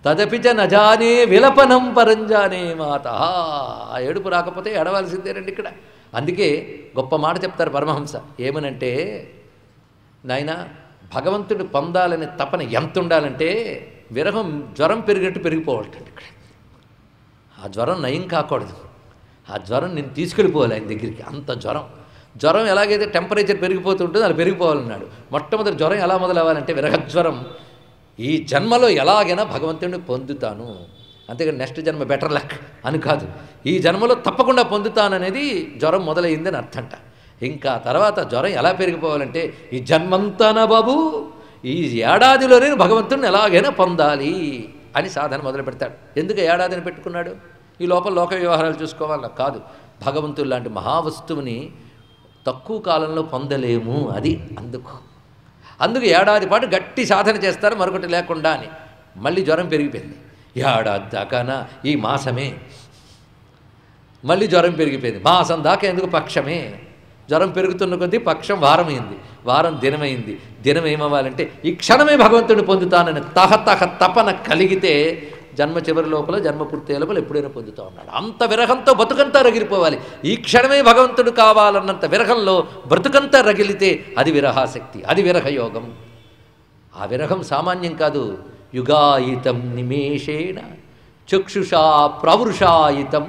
తదపిచ నజానే విలపనం పరంజానే మాత ఆ ఏడుపు రాకపోతే ఏడవలసిందేనండి ఇక్కడ అందుకే గొప్ప మాట చెప్తారు పరమహంస ఏమనంటే నాయన భగవంతుడు పొందాలనే తపన ఎంత ఉండాలంటే విరహం జ్వరం పెరిగినట్టు పెరిగిపోవాలంటే ఇక్కడ ఆ జ్వరం నయం కాకూడదు ఆ జ్వరం నేను తీసుకెళ్ళిపోవాలి ఆయన దగ్గరికి అంత జ్వరం జ్వరం ఎలాగైతే టెంపరేచర్ పెరిగిపోతుంటుందో అలా పెరిగిపోవాలన్నాడు మొట్టమొదటి జ్వరం ఎలా మొదలవ్వాలంటే విరహజ్వరం ఈ జన్మలో ఎలాగైనా భగవంతుడిని పొందుతాను అంతేగాని నెక్స్ట్ జన్మ బెటర్ లక్ అని కాదు ఈ జన్మలో తప్పకుండా పొందుతాననేది జ్వరం మొదలైందని అర్థంట ఇంకా తర్వాత జ్వరం ఎలా పెరిగిపోవాలంటే ఈ జన్మంతానా బాబు ఈ ఏడాదిలోనే భగవంతుడిని ఎలాగైనా పొందాలి అని సాధన మొదలు పెడతాడు ఎందుకు ఏడాదిని పెట్టుకున్నాడు ఈ లోపల లోక వ్యవహారాలు చూసుకోవాలా కాదు భగవంతుడు లాంటి మహావస్తువుని తక్కువ కాలంలో పొందలేము అది అందుకు అందుకు ఏడాది పాటు గట్టి సాధన చేస్తారు మరొకటి లేకుండా అని మళ్ళీ జ్వరం పెరిగిపోయింది ఏడాది దాకానా ఈ మాసమే మళ్ళీ జ్వరం పెరిగిపోయింది మాసం దాకా ఎందుకు పక్షమే జ్వరం పెరుగుతున్న కొద్దీ పక్షం వారమైంది వారం దినమైంది దినం ఏమవ్వాలంటే ఈ క్షణమే భగవంతుడిని పొందుతానని తహ తహ తపన కలిగితే జన్మ చివరి లోపల జన్మ పూర్తి లోపల ఎప్పుడైనా పొందుతా ఉన్నాడు అంత విరహంతో బతుకంతా రగిలిపోవాలి ఈ క్షణమే భగవంతుడు కావాలన్నంత విరహంలో బ్రతుకంతా రగిలితే అది విరహాశక్తి అది విరహయోగం ఆ విరహం సామాన్యం కాదు యుగాయితం నిమేషేణ చక్షుషా ప్రవృషాయితం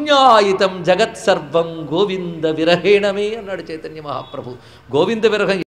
శూన్యాయితం జగత్సర్వం గోవింద విరహేణమే అన్నాడు చైతన్య మహాప్రభు గోవింద విరహం